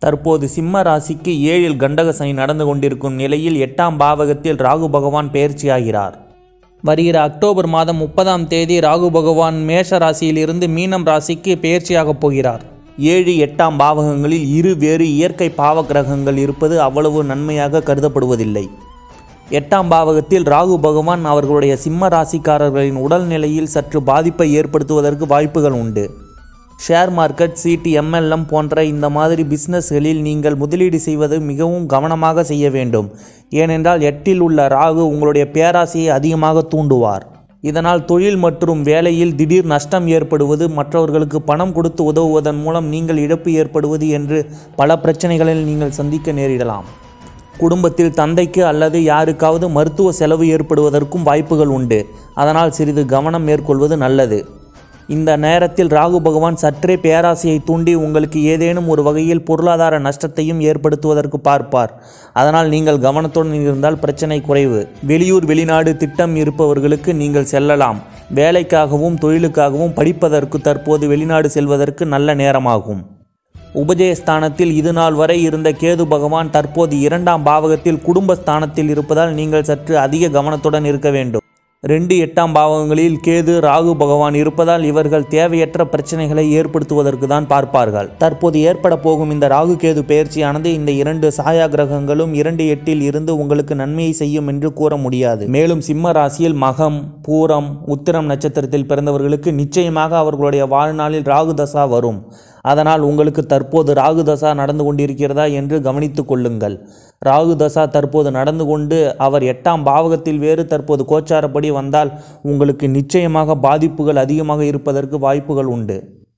தற்போது சிம்ம ராசிக்கு ஏழில் கண்டக சனி நடந்து கொண்டிருக்கும் நிலையில் எட்டாம் பாவகத்தில் ராகு பகவான் பெயர்ச்சியாகிறார் வருகிற அக்டோபர் மாதம் முப்பதாம் தேதி ராகு பகவான் மேஷ ராசியிலிருந்து மீனம் ராசிக்கு பெயர்ச்சியாகப் போகிறார் ஏழு எட்டாம் பாவகங்களில் இரு வேறு இயற்கை பாவ கிரகங்கள் இருப்பது அவ்வளவு நன்மையாக கருதப்படுவதில்லை எட்டாம் பாவகத்தில் ராகு பகவான் அவர்களுடைய சிம்ம ராசிக்காரர்களின் உடல்நிலையில் சற்று பாதிப்பை ஏற்படுத்துவதற்கு வாய்ப்புகள் உண்டு ஷேர் மார்க்கெட் சிடி எம்எல்எம் போன்ற இந்த மாதிரி பிஸ்னஸ்களில் நீங்கள் முதலீடு செய்வது மிகவும் கவனமாக செய்ய வேண்டும் ஏனென்றால் எட்டில் உள்ள ராகு உங்களுடைய பேராசையை அதிகமாக தூண்டுவார் இதனால் தொழில் மற்றும் வேலையில் திடீர் நஷ்டம் ஏற்படுவது மற்றவர்களுக்கு பணம் கொடுத்து உதவுவதன் மூலம் நீங்கள் இழப்பு ஏற்படுவது என்று பல பிரச்சனைகளில் நீங்கள் சந்திக்க நேரிடலாம் குடும்பத்தில் தந்தைக்கு அல்லது யாருக்காவது மருத்துவ செலவு ஏற்படுவதற்கும் வாய்ப்புகள் உண்டு அதனால் சிறிது கவனம் மேற்கொள்வது நல்லது இந்த நேரத்தில் ராகு பகவான் சற்றே பேராசையை தூண்டி உங்களுக்கு ஏதேனும் ஒரு வகையில் பொருளாதார நஷ்டத்தையும் ஏற்படுத்துவதற்கு பார்ப்பார் அதனால் நீங்கள் கவனத்துடன் இருந்தால் பிரச்சனை குறைவு வெளியூர் வெளிநாடு திட்டம் இருப்பவர்களுக்கு நீங்கள் செல்லலாம் வேலைக்காகவும் தொழிலுக்காகவும் படிப்பதற்கு தற்போது வெளிநாடு செல்வதற்கு நல்ல நேரமாகும் உபஜயஸ்தானத்தில் இது நாள் வரை இருந்த கேது பகவான் தற்போது இரண்டாம் பாவகத்தில் குடும்பஸ்தானத்தில் இருப்பதால் நீங்கள் சற்று அதிக கவனத்துடன் இருக்க வேண்டும் ரெண்டு எட்டாம் பாவகங்களில் கேது ராகு பகவான் இருப்பதால் இவர்கள் தேவையற்ற பிரச்சனைகளை ஏற்படுத்துவதற்கு தான் பார்ப்பார்கள் தற்போது ஏற்பட போகும் இந்த ராகு கேது பெயர்ச்சியானது இந்த இரண்டு சாயா கிரகங்களும் இரண்டு எட்டில் இருந்து உங்களுக்கு நன்மையை செய்யும் என்று கூற முடியாது மேலும் சிம்ம ராசியில் மகம் பூரம் உத்திரம் நட்சத்திரத்தில் பிறந்தவர்களுக்கு நிச்சயமாக அவர்களுடைய வாழ்நாளில் ராகு தசா வரும் அதனால் உங்களுக்கு தற்போது ராகு தசா நடந்து கொண்டிருக்கிறதா என்று கவனித்துக் கொள்ளுங்கள் ராகு தசா தற்போது நடந்து கொண்டு அவர் எட்டாம் பாவகத்தில் வேறு தற்போது கோச்சாரப்படி வந்தால் உங்களுக்கு நிச்சயமாக பாதிப்புகள் அதிகமாக இருப்பதற்கு வாய்ப்புகள் உண்டு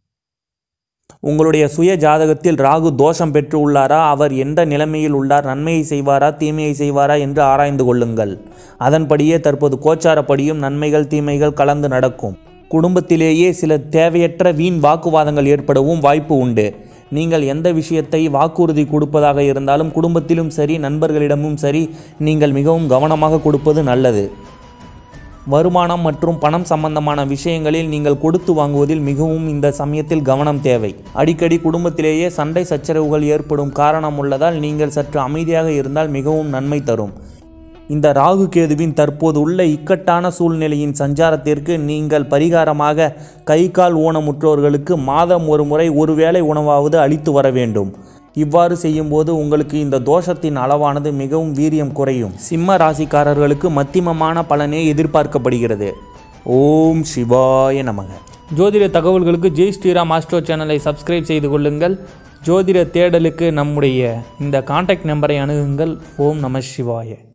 உங்களுடைய சுய ஜாதகத்தில் ராகு தோஷம் பெற்று உள்ளாரா அவர் எந்த நிலைமையில் உள்ளார் நன்மையை செய்வாரா தீமையை செய்வாரா என்று ஆராய்ந்து கொள்ளுங்கள் அதன்படியே தற்போது கோச்சாரப்படியும் நன்மைகள் தீமைகள் கலந்து நடக்கும் குடும்பத்திலேயே சில தேவையற்ற வீண் வாக்குவாதங்கள் ஏற்படவும் வாய்ப்பு உண்டு நீங்கள் எந்த விஷயத்தை வாக்குறுதி கொடுப்பதாக இருந்தாலும் குடும்பத்திலும் சரி நண்பர்களிடமும் சரி நீங்கள் மிகவும் கவனமாக கொடுப்பது நல்லது வருமானம் மற்றும் பணம் சம்பந்தமான விஷயங்களில் நீங்கள் கொடுத்து வாங்குவதில் மிகவும் இந்த சமயத்தில் கவனம் தேவை அடிக்கடி குடும்பத்திலேயே சண்டை சச்சரவுகள் ஏற்படும் காரணம் உள்ளதால் நீங்கள் சற்று அமைதியாக இருந்தால் மிகவும் நன்மை தரும் இந்த ராகு கேதுவின் தற்போது உள்ள இக்கட்டான சூழ்நிலையின் சஞ்சாரத்திற்கு நீங்கள் பரிகாரமாக கை கால் ஊனமுற்றோர்களுக்கு மாதம் ஒரு முறை ஒருவேளை உணவாவது அளித்து வர வேண்டும் இவ்வாறு செய்யும்போது உங்களுக்கு இந்த தோஷத்தின் அளவானது மிகவும் வீரியம் குறையும் சிம்ம ராசிக்காரர்களுக்கு மத்தியமமான பலனே எதிர்பார்க்கப்படுகிறது ஓம் சிவாய நமக ஜோதிட தகவல்களுக்கு ஜெய் ஸ்ரீராம் ஆஸ்ட்ரோ சேனலை சப்ஸ்கிரைப் செய்து கொள்ளுங்கள் ஜோதிட தேடலுக்கு நம்முடைய இந்த காண்டாக்ட் நம்பரை அணுகுங்கள் ஓம் நம சிவாய